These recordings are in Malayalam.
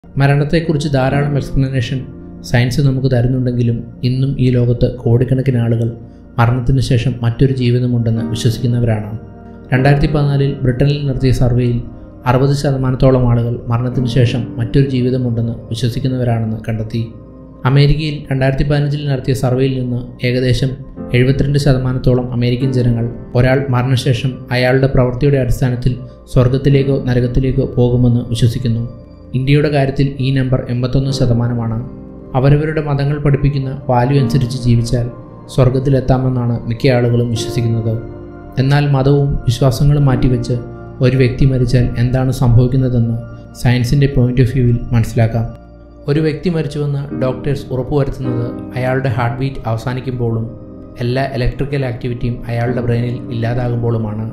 മരണത്തെക്കുറിച്ച് ധാരാളം എക്സ്പ്ലനേഷൻ സയൻസ് നമുക്ക് തരുന്നുണ്ടെങ്കിലും ഇന്നും ഈ ലോകത്ത് കോടിക്കണക്കിന് ആളുകൾ മരണത്തിന് ശേഷം മറ്റൊരു ജീവിതമുണ്ടെന്ന് വിശ്വസിക്കുന്നവരാണ് രണ്ടായിരത്തി പതിനാലിൽ ബ്രിട്ടനിൽ നടത്തിയ സർവേയിൽ അറുപത് ശതമാനത്തോളം ആളുകൾ മരണത്തിന് ശേഷം മറ്റൊരു ജീവിതമുണ്ടെന്ന് വിശ്വസിക്കുന്നവരാണെന്ന് കണ്ടെത്തി അമേരിക്കയിൽ രണ്ടായിരത്തി പതിനഞ്ചിൽ നടത്തിയ സർവേയിൽ നിന്ന് ഏകദേശം എഴുപത്തിരണ്ട് ശതമാനത്തോളം അമേരിക്കൻ ജനങ്ങൾ ഒരാൾ മരണശേഷം അയാളുടെ പ്രവൃത്തിയുടെ അടിസ്ഥാനത്തിൽ സ്വർഗത്തിലേക്കോ നരകത്തിലേക്കോ പോകുമെന്ന് വിശ്വസിക്കുന്നു ഇന്ത്യയുടെ കാര്യത്തിൽ ഈ നമ്പർ എൺപത്തൊന്ന് ശതമാനമാണ് അവരവരുടെ മതങ്ങൾ പഠിപ്പിക്കുന്ന വാല്യൂ അനുസരിച്ച് ജീവിച്ചാൽ സ്വർഗത്തിലെത്താമെന്നാണ് മിക്ക ആളുകളും വിശ്വസിക്കുന്നത് എന്നാൽ മതവും വിശ്വാസങ്ങളും മാറ്റിവെച്ച് ഒരു വ്യക്തി മരിച്ചാൽ എന്താണ് സംഭവിക്കുന്നതെന്ന് സയൻസിൻ്റെ പോയിന്റ് ഓഫ് വ്യൂവിൽ മനസ്സിലാക്കാം ഒരു വ്യക്തി മരിച്ചുവെന്ന് ഡോക്ടേഴ്സ് ഉറപ്പുവരുത്തുന്നത് അയാളുടെ ഹാർട്ട് ബീറ്റ് അവസാനിക്കുമ്പോഴും എല്ലാ ഇലക്ട്രിക്കൽ ആക്ടിവിറ്റിയും അയാളുടെ ബ്രെയിനിൽ ഇല്ലാതാകുമ്പോഴുമാണ്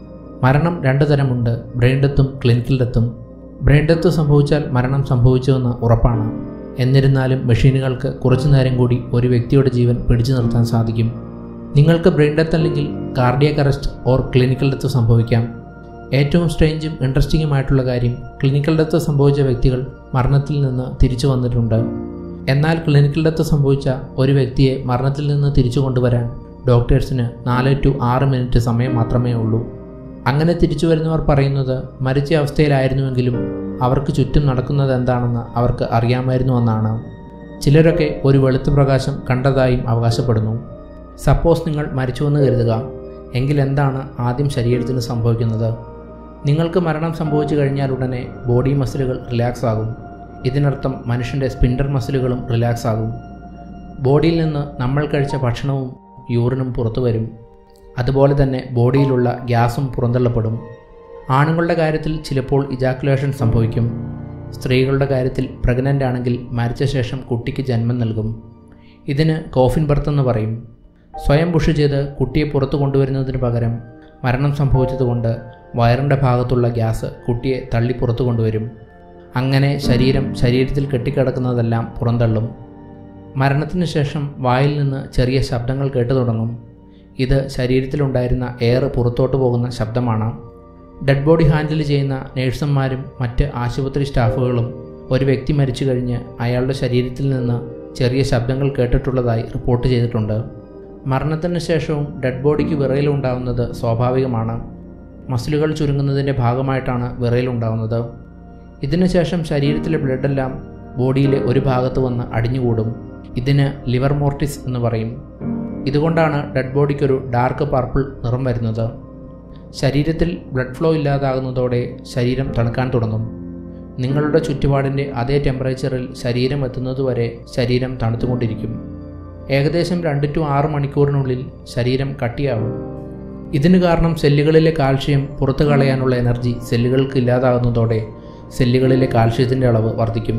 മരണം രണ്ട് തരമുണ്ട് ബ്രെയിൻ ഡെത്തും ക്ലിനിക്കൽ ഡെത്തും ബ്രെയിൻ ഡെത്ത് സംഭവിച്ചാൽ മരണം സംഭവിച്ചുവെന്ന് ഉറപ്പാണ് എന്നിരുന്നാലും മെഷീനുകൾക്ക് കുറച്ചു നേരം കൂടി ഒരു വ്യക്തിയുടെ ജീവൻ പിടിച്ചു നിർത്താൻ സാധിക്കും നിങ്ങൾക്ക് ബ്രെയിൻ ഡെത്ത് അല്ലെങ്കിൽ cardiac arrest or clinical death സംഭവിക്കാം ഏറ്റവും സ്ട്രേഞ്ചും ഇൻട്രസ്റ്റിംഗുമായിട്ടുള്ള കാര്യം ക്ലിനിക്കൽ ഡെത്ത് സംഭവിച്ച വ്യക്തികൾ മരണത്തിൽ നിന്ന് തിരിച്ചു വന്നിട്ടുണ്ട് എന്നാൽ ക്ലിനിക്കൽ ഡെത്ത് സംഭവിച്ച ഒരു വ്യക്തിയെ മരണത്തിൽ നിന്ന് തിരിച്ചു കൊണ്ടുവരാൻ ഡോക്ടേഴ്സിന് നാല് ടു ആറ് മിനിറ്റ് സമയം മാത്രമേ ഉള്ളൂ അങ്ങനെ തിരിച്ചു വരുന്നവർ പറയുന്നത് മരിച്ച അവസ്ഥയിലായിരുന്നുവെങ്കിലും അവർക്ക് ചുറ്റും നടക്കുന്നത് എന്താണെന്ന് അവർക്ക് അറിയാമായിരുന്നുവെന്നാണ് ചിലരൊക്കെ ഒരു വെളുത്ത പ്രകാശം കണ്ടതായും അവകാശപ്പെടുന്നു സപ്പോസ് നിങ്ങൾ മരിച്ചുവെന്ന് കരുതുക എങ്കിൽ എന്താണ് ആദ്യം ശരീരത്തിന് സംഭവിക്കുന്നത് നിങ്ങൾക്ക് മരണം സംഭവിച്ചു കഴിഞ്ഞാൽ ഉടനെ ബോഡി മസിലുകൾ റിലാക്സ് ആകും ഇതിനർത്ഥം മനുഷ്യൻ്റെ സ്പിൻഡർ മസിലുകളും റിലാക്സ് ആകും ബോഡിയിൽ നിന്ന് നമ്മൾ കഴിച്ച ഭക്ഷണവും യൂറിനും പുറത്തു വരും അതുപോലെ തന്നെ ബോഡിയിലുള്ള ഗ്യാസും പുറന്തള്ളപ്പെടും ആണുങ്ങളുടെ കാര്യത്തിൽ ചിലപ്പോൾ ഇജാക്കുലേഷൻ സംഭവിക്കും സ്ത്രീകളുടെ കാര്യത്തിൽ പ്രഗ്നൻ്റ് ആണെങ്കിൽ മരിച്ച ശേഷം കുട്ടിക്ക് ജന്മം നൽകും ഇതിന് കോഫിൻ ബർത്ത് എന്ന് പറയും സ്വയം പുഷ് ചെയ്ത് കുട്ടിയെ പുറത്തു കൊണ്ടുവരുന്നതിന് പകരം മരണം സംഭവിച്ചതുകൊണ്ട് വയറിൻ്റെ ഭാഗത്തുള്ള ഗ്യാസ് കുട്ടിയെ തള്ളി പുറത്തു കൊണ്ടുവരും അങ്ങനെ ശരീരം ശരീരത്തിൽ കെട്ടിക്കിടക്കുന്നതെല്ലാം പുറന്തള്ളും മരണത്തിന് ശേഷം വായിൽ നിന്ന് ചെറിയ ശബ്ദങ്ങൾ കേട്ടു തുടങ്ങും ഇത് ശരീരത്തിലുണ്ടായിരുന്ന എയർ പുറത്തോട്ട് പോകുന്ന ശബ്ദമാണ് ഡെഡ് ബോഡി ഹാൻഡിൽ ചെയ്യുന്ന നേഴ്സുമാരും മറ്റ് ആശുപത്രി സ്റ്റാഫുകളും ഒരു വ്യക്തി മരിച്ചു കഴിഞ്ഞ് അയാളുടെ ശരീരത്തിൽ നിന്ന് ചെറിയ ശബ്ദങ്ങൾ കേട്ടിട്ടുള്ളതായി റിപ്പോർട്ട് ചെയ്തിട്ടുണ്ട് മരണത്തിന് ശേഷവും ഡെഡ് ബോഡിക്ക് വിറയലുണ്ടാവുന്നത് സ്വാഭാവികമാണ് മസിലുകൾ ചുരുങ്ങുന്നതിൻ്റെ ഭാഗമായിട്ടാണ് വിറയലുണ്ടാവുന്നത് ഇതിനുശേഷം ശരീരത്തിലെ ബ്ലഡെല്ലാം ബോഡിയിലെ ഒരു ഭാഗത്ത് വന്ന് അടിഞ്ഞുകൂടും ഇതിന് ലിവർ മോർട്ടിസ് എന്ന് പറയും ഇതുകൊണ്ടാണ് ഡെഡ് ബോഡിക്കൊരു ഡാർക്ക് പർപ്പിൾ നിറം വരുന്നത് ശരീരത്തിൽ ബ്ലഡ് ഫ്ലോ ഇല്ലാതാകുന്നതോടെ ശരീരം തണുക്കാൻ തുടങ്ങും നിങ്ങളുടെ ചുറ്റുപാടിൻ്റെ അതേ ടെമ്പറേച്ചറിൽ ശരീരം എത്തുന്നതുവരെ ശരീരം തണുത്തുകൊണ്ടിരിക്കും ഏകദേശം രണ്ട് ടു ആറ് മണിക്കൂറിനുള്ളിൽ ശരീരം കട്ടിയാവും ഇതിന് കാരണം സെല്ലുകളിലെ കാൽഷ്യം പുറത്തു കളയാനുള്ള എനർജി സെല്ലുകൾക്ക് ഇല്ലാതാകുന്നതോടെ സെല്ലുകളിലെ കാൽഷ്യത്തിൻ്റെ അളവ് വർദ്ധിക്കും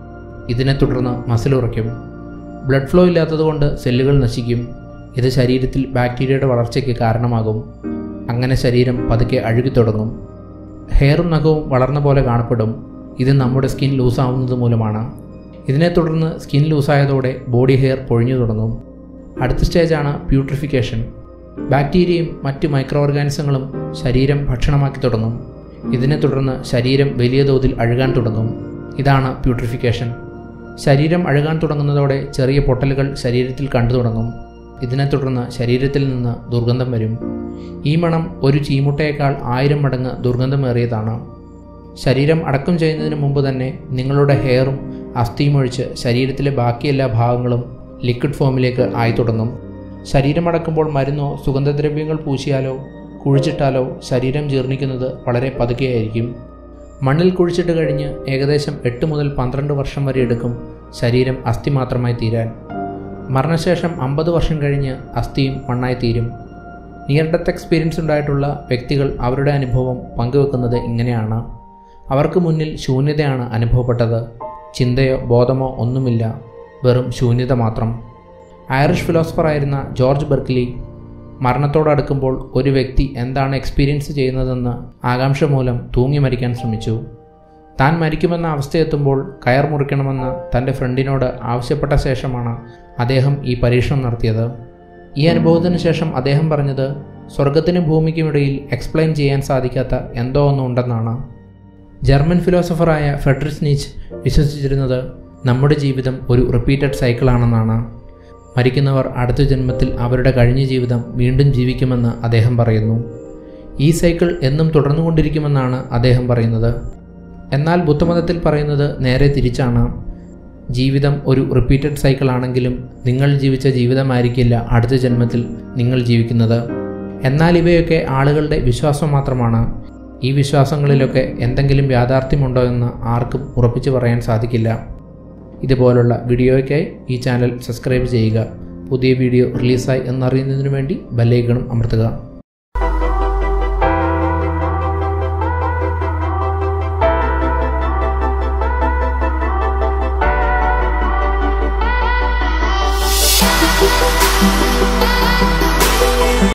ഇതിനെ തുടർന്ന് മസിൽ ഉറയ്ക്കും ബ്ലഡ് ഫ്ലോ ഇല്ലാത്തതുകൊണ്ട് സെല്ലുകൾ നശിക്കും ഇത് ശരീരത്തിൽ ബാക്ടീരിയയുടെ വളർച്ചയ്ക്ക് കാരണമാകും അങ്ങനെ ശരീരം പതുക്കെ അഴുകി തുടങ്ങും ഹെയറും നഖവും വളർന്ന പോലെ കാണപ്പെടും ഇത് നമ്മുടെ സ്കിൻ ലൂസാവുന്നത് മൂലമാണ് ഇതിനെ തുടർന്ന് സ്കിൻ ലൂസായതോടെ ബോഡി ഹെയർ പൊഴിഞ്ഞു തുടങ്ങും അടുത്ത സ്റ്റേജാണ് പ്യൂട്രിഫിക്കേഷൻ ബാക്ടീരിയയും മറ്റ് മൈക്രോ ഓർഗാനിസങ്ങളും ശരീരം ഭക്ഷണമാക്കി തുടങ്ങും ഇതിനെ തുടർന്ന് ശരീരം വലിയ തോതിൽ അഴുകാൻ തുടങ്ങും ഇതാണ് പ്യൂട്രിഫിക്കേഷൻ ശരീരം അഴുകാൻ തുടങ്ങുന്നതോടെ ചെറിയ പൊട്ടലുകൾ ശരീരത്തിൽ കണ്ടു തുടങ്ങും ഇതിനെ തുടർന്ന് ശരീരത്തിൽ നിന്ന് ദുർഗന്ധം വരും ഈ മണം ഒരു ചീമുട്ടയേക്കാൾ ആയിരം മടങ്ങ് ദുർഗന്ധമേറിയതാണ് ശരീരം അടക്കം ചെയ്യുന്നതിന് മുമ്പ് തന്നെ നിങ്ങളുടെ ഹെയറും അസ്ഥിയും ഒഴിച്ച് ശരീരത്തിലെ ബാക്കി എല്ലാ ഭാഗങ്ങളും ലിക്വിഡ് ഫോമിലേക്ക് ആയി തുടങ്ങും ശരീരമടക്കുമ്പോൾ മരുന്നോ സുഗന്ധദ്രവ്യങ്ങൾ പൂശിയാലോ കുഴിച്ചിട്ടാലോ ശരീരം ജീർണിക്കുന്നത് വളരെ പതുക്കെയായിരിക്കും മണ്ണിൽ കുഴിച്ചിട്ട് കഴിഞ്ഞ് ഏകദേശം എട്ട് മുതൽ പന്ത്രണ്ട് വർഷം വരെ എടുക്കും ശരീരം അസ്ഥി മാത്രമായി തീരാൻ മരണശേഷം അമ്പത് വർഷം കഴിഞ്ഞ് അസ്ഥിയും മണ്ണായി തീരും നിയർ ഡെത്ത് എക്സ്പീരിയൻസ് ഉണ്ടായിട്ടുള്ള വ്യക്തികൾ അവരുടെ അനുഭവം പങ്കുവെക്കുന്നത് ഇങ്ങനെയാണ് അവർക്ക് മുന്നിൽ ശൂന്യതയാണ് അനുഭവപ്പെട്ടത് ചിന്തയോ ബോധമോ ഒന്നുമില്ല വെറും ശൂന്യത മാത്രം ഐറിഷ് ഫിലോസഫറായിരുന്ന ജോർജ് ബെർക്ക്ലി മരണത്തോടടുക്കുമ്പോൾ ഒരു വ്യക്തി എന്താണ് എക്സ്പീരിയൻസ് ചെയ്യുന്നതെന്ന് ആകാംക്ഷ മൂലം തൂങ്ങി മരിക്കാൻ ശ്രമിച്ചു താൻ മരിക്കുമെന്ന അവസ്ഥയെത്തുമ്പോൾ കയർ മുറിക്കണമെന്ന് തൻ്റെ ഫ്രണ്ടിനോട് ആവശ്യപ്പെട്ട ശേഷമാണ് അദ്ദേഹം ഈ പരീക്ഷണം നടത്തിയത് ഈ അനുഭവത്തിന് ശേഷം അദ്ദേഹം പറഞ്ഞത് സ്വർഗത്തിനും ഭൂമിക്കും ഇടയിൽ എക്സ്പ്ലെയിൻ ചെയ്യാൻ സാധിക്കാത്ത എന്തോ ഒന്നും ഉണ്ടെന്നാണ് ജർമ്മൻ ഫിലോസഫറായ ഫെഡറിസ് നീച്ച് വിശ്വസിച്ചിരുന്നത് നമ്മുടെ ജീവിതം ഒരു റിപ്പീറ്റഡ് സൈക്കിളാണെന്നാണ് മരിക്കുന്നവർ അടുത്ത ജന്മത്തിൽ അവരുടെ കഴിഞ്ഞ ജീവിതം വീണ്ടും ജീവിക്കുമെന്ന് അദ്ദേഹം പറയുന്നു ഈ സൈക്കിൾ എന്നും തുടർന്നുകൊണ്ടിരിക്കുമെന്നാണ് അദ്ദേഹം പറയുന്നത് എന്നാൽ ബുദ്ധമതത്തിൽ പറയുന്നത് നേരെ തിരിച്ചാണ് ജീവിതം ഒരു റിപ്പീറ്റഡ് സൈക്കിൾ ആണെങ്കിലും നിങ്ങൾ ജീവിച്ച ജീവിതമായിരിക്കില്ല അടുത്ത ജന്മത്തിൽ നിങ്ങൾ ജീവിക്കുന്നത് എന്നാൽ ഇവയൊക്കെ ആളുകളുടെ വിശ്വാസം മാത്രമാണ് ഈ വിശ്വാസങ്ങളിലൊക്കെ എന്തെങ്കിലും യാഥാർത്ഥ്യമുണ്ടോ എന്ന് ആർക്കും ഉറപ്പിച്ചു പറയാൻ സാധിക്കില്ല ഇതുപോലുള്ള വീഡിയോയ്ക്കായി ഈ ചാനൽ സബ്സ്ക്രൈബ് ചെയ്യുക പുതിയ വീഡിയോ റിലീസായി എന്നറിയുന്നതിനു വേണ്ടി ബെല്ലൈക്കണും അമർത്തുക